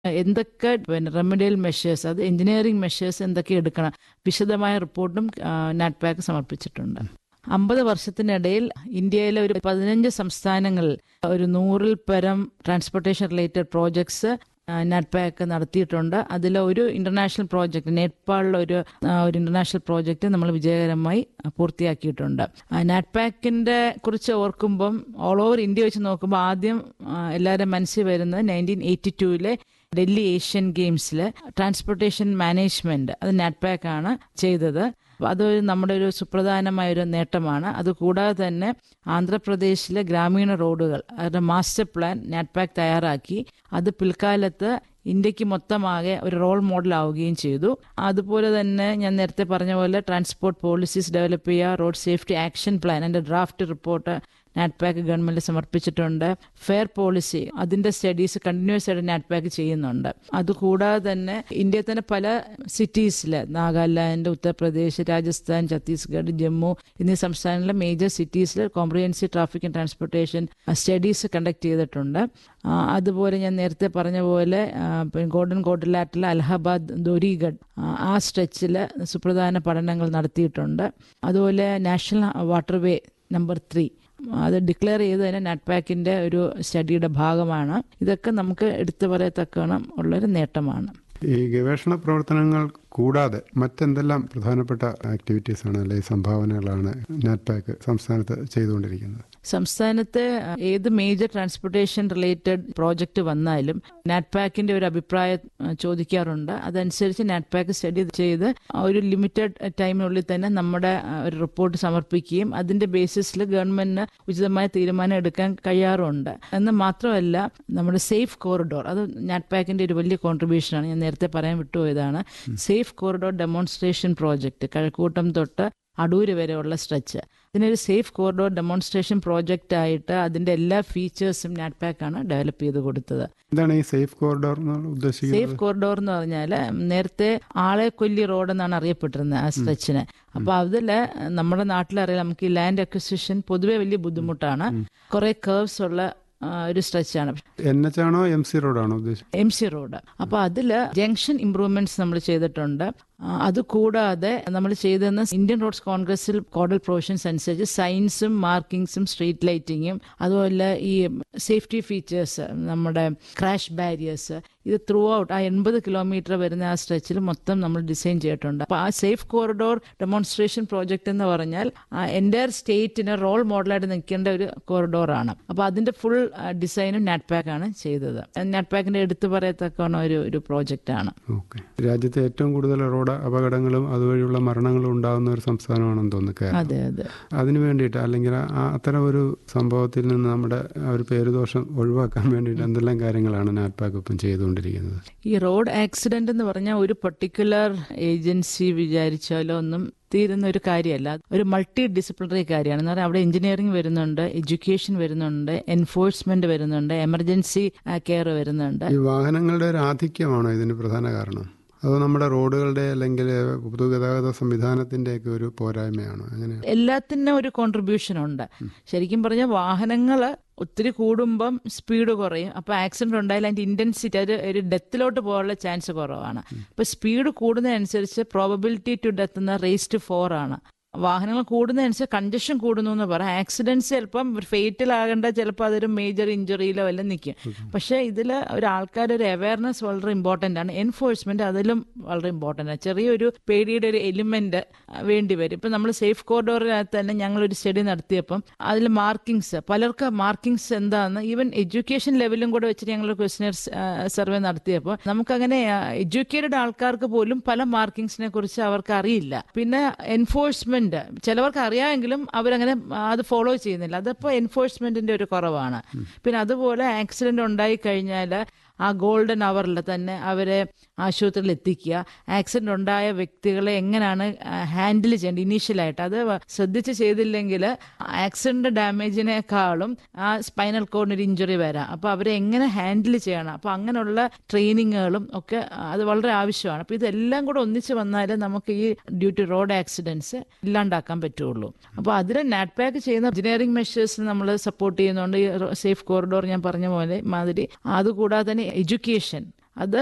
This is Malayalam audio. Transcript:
എന്തൊക്കെ പിന്നെ റെമഡിയൽ മെഷേഴ്സ് അത് എഞ്ചിനീയറിംഗ് മെഷേഴ്സ് എന്തൊക്കെ എടുക്കണം വിശദമായ റിപ്പോർട്ടും നാറ്റ്പാക്ക് സമർപ്പിച്ചിട്ടുണ്ട് അമ്പത് വർഷത്തിനിടയിൽ ഇന്ത്യയിലെ ഒരു പതിനഞ്ച് സംസ്ഥാനങ്ങളിൽ ഒരു നൂറിൽ പരം ട്രാൻസ്പോർട്ടേഷൻ റിലേറ്റഡ് പ്രോജക്ട്സ് നാറ്റ്പാക്ക് നടത്തിയിട്ടുണ്ട് അതിൽ ഒരു ഇന്റർനാഷണൽ പ്രോജക്റ്റ് നേപ്പാളിലെ ഒരു ആ, ഒരു ഇന്റർനാഷണൽ പ്രോജക്റ്റ് നമ്മൾ വിജയകരമായി പൂർത്തിയാക്കിയിട്ടുണ്ട് നാറ്റ്പാക്കിന്റെ കുറിച്ച് ഓർക്കുമ്പം ഓൾ ഓവർ ഇന്ത്യ വെച്ച് നോക്കുമ്പോൾ ആദ്യം ആ, എല്ലാവരും മനസ്സിൽ വരുന്നത് നയൻറ്റീൻ എയ്റ്റി ടൂവിലെ ഡൽഹി ഏഷ്യൻ ഗെയിംസിൽ ട്രാൻസ്പോർട്ടേഷൻ മാനേജ്മെന്റ് അത് നാറ്റ്പാക്ക് ആണ് ചെയ്തത് അപ്പൊ അത് നമ്മുടെ ഒരു സുപ്രധാനമായ ഒരു നേട്ടമാണ് അതുകൂടാതെ തന്നെ ആന്ധ്രാപ്രദേശിലെ ഗ്രാമീണ റോഡുകൾ അവരുടെ മാസ്റ്റർ പ്ലാൻ നാറ്റ്പാക്ക് തയ്യാറാക്കി അത് പിൽക്കാലത്ത് ഇന്ത്യക്ക് മൊത്തമാകെ ഒരു റോൾ മോഡൽ ആവുകയും ചെയ്തു അതുപോലെ തന്നെ ഞാൻ നേരത്തെ പറഞ്ഞ പോലെ ട്രാൻസ്പോർട്ട് പോളിസീസ് ഡെവലപ്പ് ചെയ്യുക റോഡ് സേഫ്റ്റി ആക്ഷൻ പ്ലാൻ എൻ്റെ ഡ്രാഫ്റ്റ് റിപ്പോർട്ട് നാറ്റ്പാക്ക് ഗവൺമെന്റ് സമർപ്പിച്ചിട്ടുണ്ട് ഫെയർ പോളിസി അതിന്റെ സ്റ്റഡീസ് കണ്ടിന്യൂസ് ആയിട്ട് നാറ്റ്പാക്ക് ചെയ്യുന്നുണ്ട് അതുകൂടാതെ തന്നെ ഇന്ത്യയിൽ തന്നെ പല സിറ്റീസിൽ നാഗാലാൻഡ് ഉത്തർപ്രദേശ് രാജസ്ഥാൻ ഛത്തീസ്ഗഡ് ജമ്മു എന്നീ സംസ്ഥാനങ്ങളിലെ മേജർ സിറ്റീസിൽ comprehensive traffic and transportation studies conduct ചെയ്തിട്ടുണ്ട് ആ, അതുപോലെ ഞാൻ നേരത്തെ പറഞ്ഞ പോലെ ആ, പിന്നെ ഗോൾഡൻ കോട്ടിലാറ്റിലെ അലഹബാദ് ദോരിഗഡ് ആ, ആ സ്ട്രെച്ചിൽ സുപ്രധാന പഠനങ്ങൾ നടത്തിയിട്ടുണ്ട് അതുപോലെ നാഷണൽ വാട്ടർവേ നമ്പർ ത്രീ അത് ഡിക്ലെയർ ചെയ്ത് തന്നെ നാറ്റ്പാക്കിന്റെ ഒരു സ്റ്റഡിയുടെ ഭാഗമാണ് ഇതൊക്കെ നമുക്ക് എടുത്തു പറയത്തക്കണം ഉള്ളൊരു നേട്ടമാണ് ഈ ഗവേഷണ പ്രവർത്തനങ്ങൾ കൂടാതെ മറ്റെന്തെല്ലാം പ്രധാനപ്പെട്ട ആക്ടിവിറ്റീസ് ആണ് അല്ലെങ്കിൽ സംഭാവനകളാണ് നാറ്റ്പാക്ക് സംസ്ഥാനത്ത് ചെയ്തുകൊണ്ടിരിക്കുന്നത് സംസ്ഥാനത്തെ അഹ്, ഏത് മേജർ ട്രാൻസ്പോർട്ടേഷൻ റിലേറ്റഡ് പ്രോജക്റ്റ് വന്നാലും നാറ്റ്പാക്കിന്റെ ഒരു അഭിപ്രായം അഹ്, ചോദിക്കാറുണ്ട് അതനുസരിച്ച് നാറ്റ്പാക്ക് സ്റ്റഡി ചെയ്ത് ആ ഒരു ലിമിറ്റഡ് ടൈമിനുള്ളിൽ തന്നെ നമ്മുടെ അഹ്, ഒരു റിപ്പോർട്ട് സമർപ്പിക്കുകയും അതിന്റെ ബേസിസിൽ ഗവൺമെന്റിന് ഉചിതമായ തീരുമാനം എടുക്കാൻ കഴിയാറുണ്ട് എന്ന് മാത്രമല്ല നമ്മുടെ സേഫ് കോറിഡോർ അത് നാറ്റ്പാക്കിന്റെ ഒരു വലിയ കോൺട്രിബ്യൂഷനാണ് ഞാൻ നേരത്തെ പറയാൻ വിട്ടുപോയതാണ് safe corridor demonstration project Kazhakkoottam തൊട്ട് അടൂര് വരെയുള്ള സ്ട്രെച്ച് ഇതിനൊരു സേഫ് കോറിഡോർ ഡെമോൺസ്ട്രേഷൻ പ്രോജക്റ്റ് ആയിട്ട് അതിന്റെ എല്ലാ ഫീച്ചേഴ്സും നാറ്റ്പാക്ക് ആണ് ഡെവലപ്പ് ചെയ്ത് കൊടുത്തത് എന്താണ് ഈ സേഫ് കോറിഡോർ എന്നുള്ള ഉദ്ദേശിക്കുന്നത് സേഫ് കോറിഡോർ എന്ന് പറഞ്ഞാൽ നേരത്തെ ആളെ കൊല്ലി റോഡ് എന്നാണ് അറിയപ്പെട്ടിരുന്നത് ആ സ്ട്രെച്ചിന് അപ്പൊ അതില് നമ്മുടെ നാട്ടിലറിയാം നമുക്ക് ഈ ലാൻഡ് അക്വിസിഷൻ പൊതുവെ വലിയ ബുദ്ധിമുട്ടാണ് കുറെ കേർവ്സ് ഉള്ള ആ, ഒരു സ്ട്രെച്ചാണ് എൻ എച്ച് ആണോ എം സി റോഡാണോ ഉദ്ദേശിച്ചത് എം സി റോഡ് അപ്പൊ അതില് ജംഗ്ഷൻ ഇംപ്രൂവ്മെന്റ്സ് നമ്മൾ ചെയ്തിട്ടുണ്ട് ആ, അത് കൂടാതെ നമ്മൾ ചെയ്തെന്ന് ഇന്ത്യൻ റോഡ്സ് കോൺഗ്രസിൽ കോഡൽ പ്രൊവിഷൻസ് അനുസരിച്ച് സൈൻസും മാർക്കിങ്സും സ്ട്രീറ്റ് ലൈറ്റിങ്ങും അതുപോലെ ഈ സേഫ്റ്റി ഫീച്ചേഴ്സ് നമ്മുടെ ക്രാഷ് ബാരിയേഴ്സ് ഇത് ത്രൂ ഔട്ട് ആ എൺപത് കിലോമീറ്റർ വരുന്ന ആ സ്ട്രെച്ചിൽ മൊത്തം നമ്മൾ ഡിസൈൻ ചെയ്തിട്ടുണ്ട് അപ്പൊ ആ സേഫ് കോറിഡോർ ഡെമോൺസ്ട്രേഷൻ പ്രോജക്റ്റ് എന്ന് പറഞ്ഞാൽ എൻ്റെ സ്റ്റേറ്റിന് റോൾ മോഡലായിട്ട് നിൽക്കേണ്ട ഒരു കോറിഡോറാണ് അപ്പൊ അതിന്റെ ഫുൾ ഡിസൈനും നാറ്റ്പാക്ക് ആണ് ചെയ്തത് നാറ്റ്പാക്കിന്റെ എടുത്തു പറയത്തക്കവണ്ണം ഒരു ഒരു പ്രോജക്റ്റ് ആണ് ഓക്കെ രാജ്യത്തെ ഏറ്റവും കൂടുതൽ റോഡ് അപകടങ്ങളും അതുവഴിയുള്ള മരണങ്ങളും ഉണ്ടാകുന്ന ഒരു സംസ്ഥാനമാണെന്ന് തോന്നുന്നു കേരളം അതെ അതെ അതിനു വേണ്ടിയിട്ട് അല്ലെങ്കിൽ ആ അത്തരം ഒരു സംഭവത്തിൽ നിന്ന് നമ്മുടെ ആ ഒരു പേരുദോഷം ഒഴിവാക്കാൻ വേണ്ടിയിട്ട് എന്തെല്ലാം കാര്യങ്ങളാണ് നാറ്റ്പാക്ക് ഇപ്പം ചെയ്തുകൊണ്ടിരിക്കുന്നത് ഈ റോഡ് ആക്സിഡന്റ് എന്ന് പറഞ്ഞാൽ ഒരു പർട്ടിക്കുലർ ഏജൻസി വിചാരിച്ചാലോ ഒന്നും തീരുന്ന ഒരു കാര്യമല്ല ഒരു മൾട്ടി ഡിസിപ്ലിനറി കാര്യമാണ് എന്ന് പറഞ്ഞാൽ അവിടെ എഞ്ചിനീയറിംഗ് വരുന്നുണ്ട് എഡ്യൂക്കേഷൻ വരുന്നുണ്ട് എൻഫോഴ്സ്മെന്റ് വരുന്നുണ്ട് എമർജൻസി കെയർ വരുന്നുണ്ട് ഈ വാഹനങ്ങളുടെ ഒരു ആധിക്യമാണോ ഇതിന് പ്രധാന കാരണം അതോ നമ്മുടെ റോഡുകളുടെ അല്ലെങ്കിൽ പൊതുഗതാഗത സംവിധാനത്തിന്റെയൊക്കെ ഒരു പോരായ്മയാണോ അങ്ങനെയാണ് എല്ലാത്തിനും ഒരു കോൺട്രിബ്യൂഷൻ ഉണ്ട് ശരിക്കും പറഞ്ഞാൽ വാഹനങ്ങൾ ഒത്തിരി കൂടുമ്പം സ്പീഡ് കുറയും അപ്പൊ ആക്സിഡന്റ് ഉണ്ടായാൽ അതിന്റെ ഇന്റൻസിറ്റി അത് ഒരു ഡെത്തിലോട്ട് പോകാനുള്ള ചാൻസ് കുറവാണ് അപ്പൊ സ്പീഡ് കൂടുന്നതനുസരിച്ച് പ്രോബബിലിറ്റി ടു ഡെത്ത് എന്ന റേസ് ടു ഫോർ ആണ് വാഹനങ്ങൾ കൂടുന്നതനുസരിച്ച് കൺജഷൻ കൂടുന്നു എന്ന് പറയാം ആക്സിഡൻസ് ചിലപ്പം ഫേറ്റൽ ആകേണ്ട ചിലപ്പോൾ അതൊരു മേജർ ഇഞ്ചുറിയിലോ വല്ലതും നിൽക്കും പക്ഷേ ഇതിൽ ഒരു ആൾക്കാരുടെ ഒരു അവയർനെസ് വളരെ ഇമ്പോർട്ടൻ്റ് ആണ് എൻഫോഴ്സ്മെന്റ് അതിലും വളരെ ഇമ്പോർട്ടൻ്റ് ആണ് ചെറിയൊരു പേടിയുടെ ഒരു എലിമെന്റ് വേണ്ടി വരും ഇപ്പം നമ്മൾ സേഫ് കോറിഡോറിനകത്ത് തന്നെ ഞങ്ങളൊരു സ്റ്റഡി നടത്തിയപ്പം അതിൽ മാർക്കിങ്സ് പലർക്ക് മാർക്കിങ്സ് എന്താണെന്ന് ഈവൻ എഡ്യൂക്കേഷൻ ലെവലും കൂടെ വെച്ചിട്ട് ഞങ്ങൾ ക്വസ്റ്റിനർ സർവേ നടത്തിയപ്പോൾ നമുക്കങ്ങനെ എഡ്യൂക്കേറ്റഡ് ആൾക്കാർക്ക് പോലും പല മാർക്കിങ്സിനെ കുറിച്ച് അവർക്ക് അറിയില്ല പിന്നെ എൻഫോഴ്സ്മെന്റ് ചിലവർക്ക് അറിയാമെങ്കിലും അവരങ്ങനെ അത് ഫോളോ ചെയ്യുന്നില്ല അതിപ്പോൾ എൻഫോഴ്സ്മെന്റിന്റെ ഒരു കുറവാണ് പിന്നെ അതുപോലെ ആക്സിഡന്റ് ഉണ്ടായി കഴിഞ്ഞാൽ ആ ഗോൾഡൻ അവറിൽ തന്നെ അവരെ ആശുപത്രിയിൽ എത്തിക്കുക ആക്സിഡന്റ് ഉണ്ടായ വ്യക്തികളെ എങ്ങനെയാണ് ഹാൻഡിൽ ചെയ്യേണ്ടത് ഇനീഷ്യലായിട്ട് അത് ശ്രദ്ധിച്ച് ചെയ്തില്ലെങ്കിൽ ആക്സിഡന്റ് ഡാമേജിനേക്കാളും ആ സ്പൈനൽ കോഡിന് ഒരു ഇഞ്ചുറി വരാം അപ്പോൾ അവരെ എങ്ങനെ ഹാൻഡിൽ ചെയ്യണം അപ്പോൾ അങ്ങനെയുള്ള ട്രെയിനിങ്ങുകളും ഒക്കെ അത് വളരെ ആവശ്യമാണ് അപ്പോൾ ഇതെല്ലാം കൂടെ ഒന്നിച്ച് വന്നാൽ നമുക്ക് ഈ ഡ്യൂ ടു റോഡ് ആക്സിഡൻസ് ഇല്ലാണ്ടാക്കാൻ പറ്റുള്ളൂ അപ്പോൾ അതിൽ നാറ്റ്പാക്ക് ചെയ്യുന്ന എഞ്ചിനീയറിംഗ് മെഷേഴ്സ് നമ്മൾ സപ്പോർട്ട് ചെയ്യുന്നുണ്ട് ഈ സേഫ് കോറിഡോർ ഞാൻ പറഞ്ഞ പോലെ മാതിരി അതുകൂടാതെ തന്നെ എഡ്യൂക്കേഷൻ